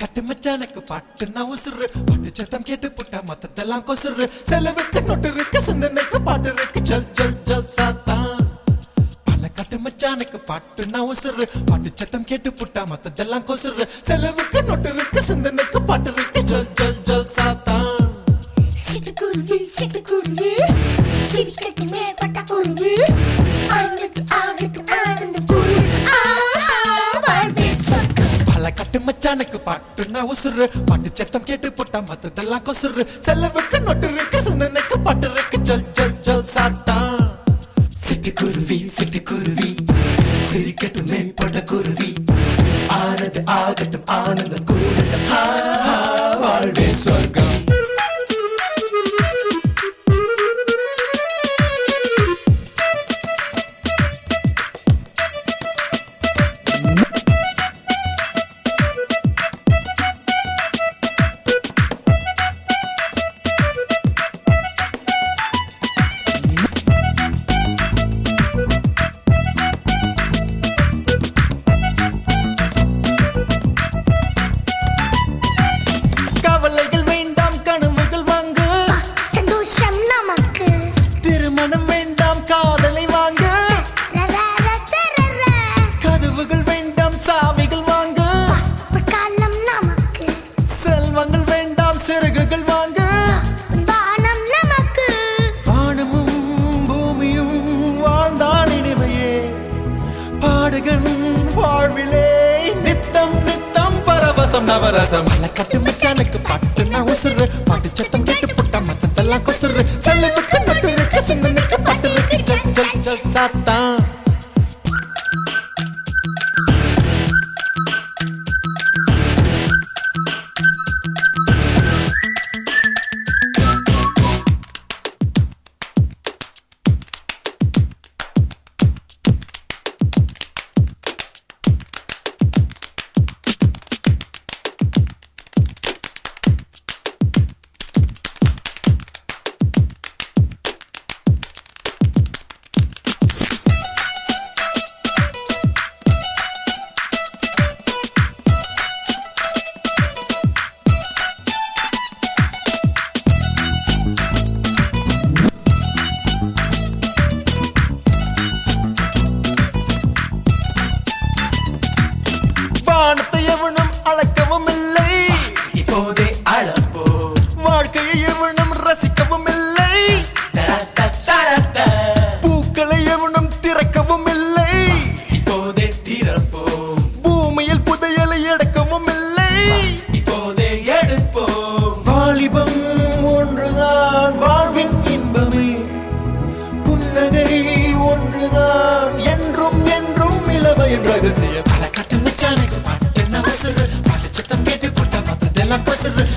கட்டு மச்சானுக்கு பாட்டு நான் உசுறு பாட்டு சத்தம் கேட்டு புட்டா மத்ததெல்லாம் கொசுறு செலவுக்கு நொட்டு இருக்கு சிந்தனைக்கு பாட்டு இருக்கு ஜல் ஜல் ஜல் சாத்தான் பல கட்டு மச்சானுக்கு பாட்டு நான் உசுறு பாட்டு சத்தம் கேட்டு புட்டா மத்ததெல்லாம் கொசுறு செலவுக்கு நொட்டு இருக்கு சிந்தனைக்கு பாட்டு இருக்கு ஜல் ஜல் ஜல் சாத்தான் சிட்டுக்குருவி சிட்டுக்குருவி சிரிக்கட்டுமே பட்டக்குருவி ஆனது ஆகட்டும் ஆனந்த குரு ஆஹா வாழ்வே சொர்க்கம் பல கட்டு மச்சானுக்கு பாட்டு நான் உசுறு பாட்டு சத்தம் கேட்டு புட்டா மத்ததெல்லாம் கொசுறு செலவுக்கு நொட்டு இருக்கு சிந்தனைக்கு பாட்டு இருக்கு ஜல் ஜல் ஜல் சாத்தான் சிட்டுக்குருவி சிட்டுக்குருவி சிரிக்கட்டுமே பட்டக்குருவி ஆனது ஆகட்டும் ஆனந்தம் கூடட்டும் ஆ, ஆ, வாழ்வே சொர்க்கம் கவலைகள் வேண்டாம் கனவுகள் வாங்கு சந்தோஷம் நமக்கு திருமணம் வேண்டாம் காதலை வாங்கு ரரர தரர கதவுகள் வேண்டாம் சாவிகள் வாங்கு காலம் நமக்கு செல்வங்கள் வேண்டாம் சிறகுகள் வாங்கு வானம் நமக்கு வானமும் பூமியும் வாழ்ந்தால் இனிமையே பாடுகன் வாழ்விலே நித்தம் நித்தம் பரவசம் நவரசம் மலை கட்டு மச்சானுக்கு பாட்டு நான் உசுறு பாட்டு சத்தம் கேட்டு புட்டா மத்ததெல்லாம் கொசுறு செலவுக்கு நட்டு இருக்கு சிந்தனுக்கு பாட்டு இருக்கு ஜல் ஜல் ஜல் சாத்தான் வானத்தை எவனும் அளக்கவும் இல்லை இப்போதே அளப்போ வாழ்க்கையை எவனும் ரசிக்கவும் இல்லை பூக்களை எவனும் திறக்கவும் இல்லை இப்போதே திறப்போம் பூமியில் புதையலை எடுக்கவும் இல்லை இப்போதே எடுப்போம் வாலிபம் ஒன்றுதான் வாழ்வின் இன்பமே புன்னகை ஒன்றுதான் என்றும் என்றும் இளமையின் ரகசியம் பல கட்டு மச்சானுக்கு பாட்டு நான் உசுறு பாட்டு சத்தம் கேட்டு போட்ட மத்ததெல்லாம் கொசுறு